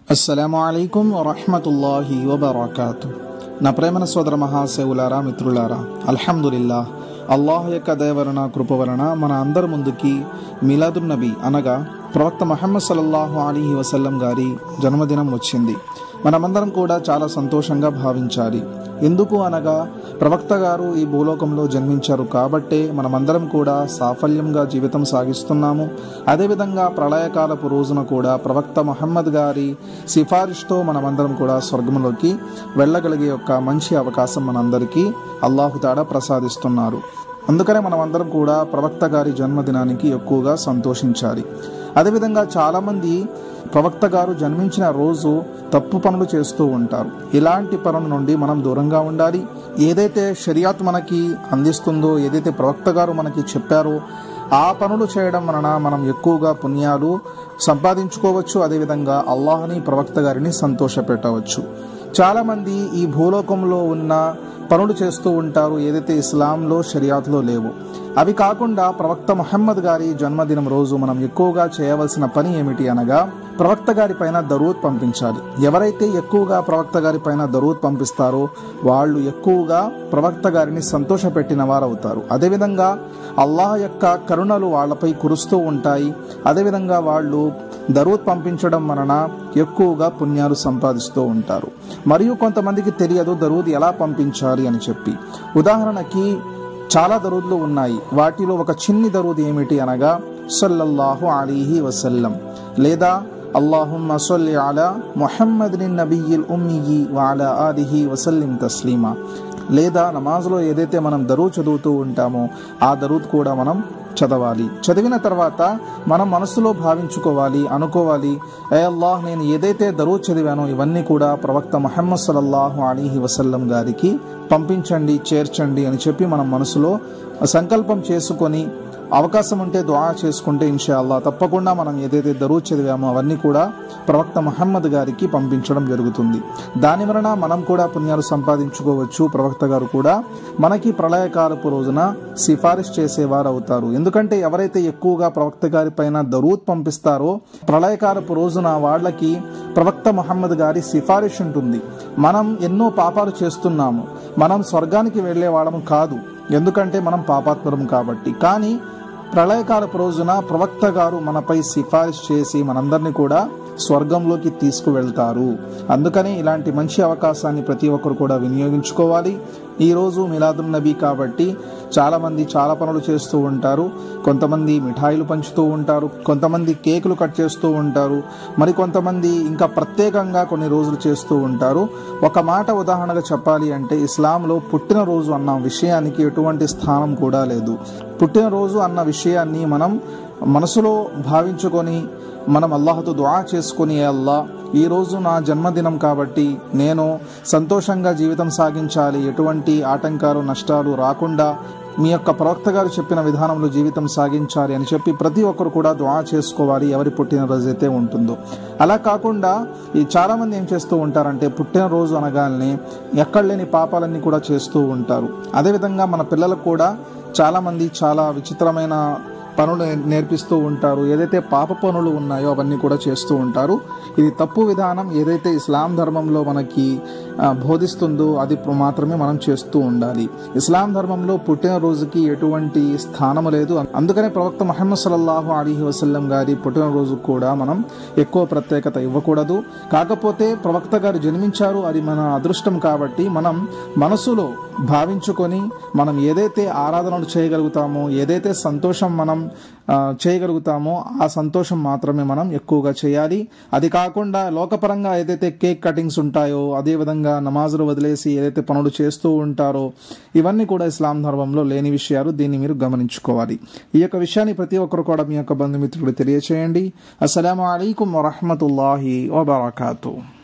అస్సలం అయికం వరహమతుల్లాహి వబర్కాతు నా ప్రేమన సోదర మహాసేవులారా మిత్రులారా అల్హమ్దులిల్లా అల్లాహ్ యొక్క దయ వలన కృప వలన మన అందరి ముందుకి మిలాదున్ నబీ అనగా ప్రవక్త మహమ్మద్ సల్లల్లాహు అలీహి వసల్లం గారి జన్మదినం వచ్చింది మనమందరం కూడా చాలా సంతోషంగా భావించాలి ఎందుకు అనగా ప్రవక్త గారు ఈ భూలోకంలో జన్మించారు కాబట్టే మనమందరం కూడా సాఫల్యంగా జీవితం సాగిస్తున్నాము అదేవిధంగా ప్రళయకాలపు రోజున కూడా ప్రవక్త మహమ్మద్ గారి సిఫారిష్తో మనమందరం కూడా స్వర్గంలోకి వెళ్ళగలిగే యొక్క మంచి అవకాశం మనందరికీ అల్లాహుతాడా ప్రసాదిస్తున్నారు అందుకనే మనమందరం కూడా ప్రవక్త గారి జన్మదినానికి ఎక్కువగా సంతోషించాలి అదేవిధంగా చాలామంది ప్రవక్త గారు జన్మించిన రోజు తప్పు పనులు చేస్తూ ఉంటారు ఇలాంటి పనుల నుండి మనం దూరంగా ఉండాలి ఏదైతే షరియాత్ మనకి అందిస్తుందో ఏదైతే ప్రవక్త గారు మనకి చెప్పారో ఆ పనులు చేయడం వలన మనం ఎక్కువగా పుణ్యాలు సంపాదించుకోవచ్చు అదేవిధంగా అల్లాహని ప్రవక్త గారిని సంతోషపెట్టవచ్చు చాలామంది ఈ భూలోకంలో ఉన్న పనులు చేస్తూ ఉంటారు ఏదైతే ఇస్లాంలో షరియాత్లో లేవు అవి కాకుండా ప్రవక్త ముహమ్మద్ గారి జన్మదినం రోజు మనం ఎక్కువగా చేయవలసిన పని ఏమిటి అనగా ప్రవక్త గారి పైన దరూద్ పంపించాలి ఎవరైతే ఎక్కువగా ప్రవక్త గారి పైన దరూద్ పంపిస్తారో వాళ్ళు ఎక్కువగా ప్రవక్త గారిని సంతోషపెట్టిన వారు అవుతారు అదేవిధంగా అల్లాహ్ యొక్క కరుణలు వాళ్ళపై కురుస్తూ ఉంటాయి అదేవిధంగా వాళ్ళు దరూద్ పంపించడం వలన ఎక్కువగా పుణ్యాలు సంపాదిస్తూ ఉంటారు మరియు కొంతమందికి తెలియదు దరూద్ ఎలా పంపించాలి అని చెప్పి ఉదాహరణకి చాలా దరూద్లు ఉన్నాయి వాటిలో ఒక చిన్ని దరూద్ ఏమిటి అనగా సల్లల్లాహు అలీహి వసల్లం లేదా అల్లాహుమ్మ సొల్లి అలా ముహమ్మద్ని నబీల్ ఉమ్మియి వాలా ఆదిహి వసల్లిం తస్లీమా లేదా నమాజ్లో ఏదైతే మనం దరూ చదువుతూ ఉంటామో ఆ దరూద్ కూడా మనం చదవాలి చదివిన తర్వాత మనం మనసులో భావించుకోవాలి అనుకోవాలి ఏ అల్లాహ్ నేను ఏదైతే దరూ చదివానో ఇవన్నీ కూడా ప్రవక్త మహమ్మద్ సల్లల్లాహు అలీహి వసల్లం గారికి పంపించండి చేర్చండి అని చెప్పి మనం మనసులో సంకల్పం చేసుకొని అవకాశం ఉంటే దుఆ చేసుకుంటే ఇన్షా అల్లా తప్పకుండా మనం ఏదైతే దరూ చదివామో అవన్నీ కూడా ప్రవక్త మహమ్మద్ గారికి పంపించడం జరుగుతుంది దాని వలన మనం కూడా పుణ్యాలు సంపాదించుకోవచ్చు ప్రవక్త గారు కూడా మనకి ప్రళయకాలపు రోజున సిఫారిష్ చేసేవారు అవుతారు ఎందుకంటే ఎవరైతే ఎక్కువగా ప్రవక్త గారి పైన దరూద్ పంపిస్తారో ప్రళయకాలపు రోజున వాళ్ళకి ప్రవక్త మహమ్మద్ గారి సిఫారిష్ ఉంటుంది మనం ఎన్నో పాపాలు చేస్తున్నాము మనం స్వర్గానికి వెళ్లే వాళ్ళము కాదు ఎందుకంటే మనం పాపాత్మరం కాబట్టి కానీ ప్రళయకాలపు రోజున ప్రవక్త గారు మనపై సిఫారిష్ చేసి మనందరినీ కూడా స్వర్గంలోకి తీసుకువెళ్తారు అందుకని ఇలాంటి మంచి అవకాశాన్ని ప్రతి ఒక్కరు కూడా వినియోగించుకోవాలి ఈరోజు మిలాదున్ నబీ కాబట్టి చాలామంది చాలా పనులు చేస్తూ ఉంటారు కొంతమంది మిఠాయిలు పంచుతూ ఉంటారు కొంతమంది కేకులు కట్ చేస్తూ ఉంటారు మరి కొంతమంది ఇంకా ప్రత్యేకంగా కొన్ని రోజులు చేస్తూ ఉంటారు ఒక మాట ఉదాహరణగా చెప్పాలి అంటే ఇస్లాంలో పుట్టినరోజు అన్న విషయానికి ఎటువంటి స్థానం కూడా లేదు పుట్టినరోజు అన్న విషయాన్ని మనం మనసులో భావించుకొని మనం అల్లాహతో దుఆ చేసుకుని అల్లా ఈ రోజు నా జన్మదినం కాబట్టి నేను సంతోషంగా జీవితం సాగించాలి ఎటువంటి ఆటంకాలు నష్టాలు రాకుండా మీ యొక్క ప్రవక్త గారు చెప్పిన విధానంలో జీవితం సాగించాలి అని చెప్పి ప్రతి ఒక్కరు కూడా దుఆ చేసుకోవాలి ఎవరి పుట్టినరోజు అయితే ఉంటుందో అలా కాకుండా ఈ చాలామంది ఏం చేస్తూ ఉంటారంటే పుట్టినరోజు అనగానే ఎక్కడ లేని పాపాలన్నీ కూడా చేస్తూ ఉంటారు అదేవిధంగా మన పిల్లలకు కూడా చాలామంది చాలా విచిత్రమైన పనులు నేర్పిస్తూ ఉంటారు ఏదైతే పాప పనులు ఉన్నాయో అవన్నీ కూడా చేస్తూ ఉంటారు ఇది తప్పు విధానం ఏదైతే ఇస్లాం ధర్మంలో మనకి బోధిస్తుందో అది మాత్రమే మనం చేస్తూ ఉండాలి ఇస్లాం ధర్మంలో పుట్టినరోజుకి ఎటువంటి స్థానం లేదు అందుకనే ప్రవక్త మహమ్మద్ సల్లల్లాహు అలీహి వసల్లం గారి పుట్టినరోజు కూడా మనం ఎక్కువ ప్రత్యేకత ఇవ్వకూడదు కాకపోతే ప్రవక్త గారు జన్మించారు అది మన అదృష్టం కాబట్టి మనం మనసులో భావించుకొని మనం ఏదైతే ఆరాధనలు చేయగలుగుతామో ఏదైతే సంతోషం మనం చేయగలుగుతామో ఆ సంతోషం మాత్రమే మనం ఎక్కువగా చేయాలి అది కాకుండా లోకపరంగా ఏదైతే కేక్ కటింగ్స్ ఉంటాయో అదేవిధంగా నమాజులు వదిలేసి ఏదైతే పనులు చేస్తూ ఉంటారో ఇవన్నీ కూడా ఇస్లాం ధర్మంలో లేని విషయాలు దీన్ని మీరు గమనించుకోవాలి ఈ యొక్క విషయాన్ని ప్రతి ఒక్కరు కూడా మీ యొక్క బంధుమిత్రుడు తెలియచేయండి అస్సలం అయికం వరహమతుల్లాహి వబర్కాతూ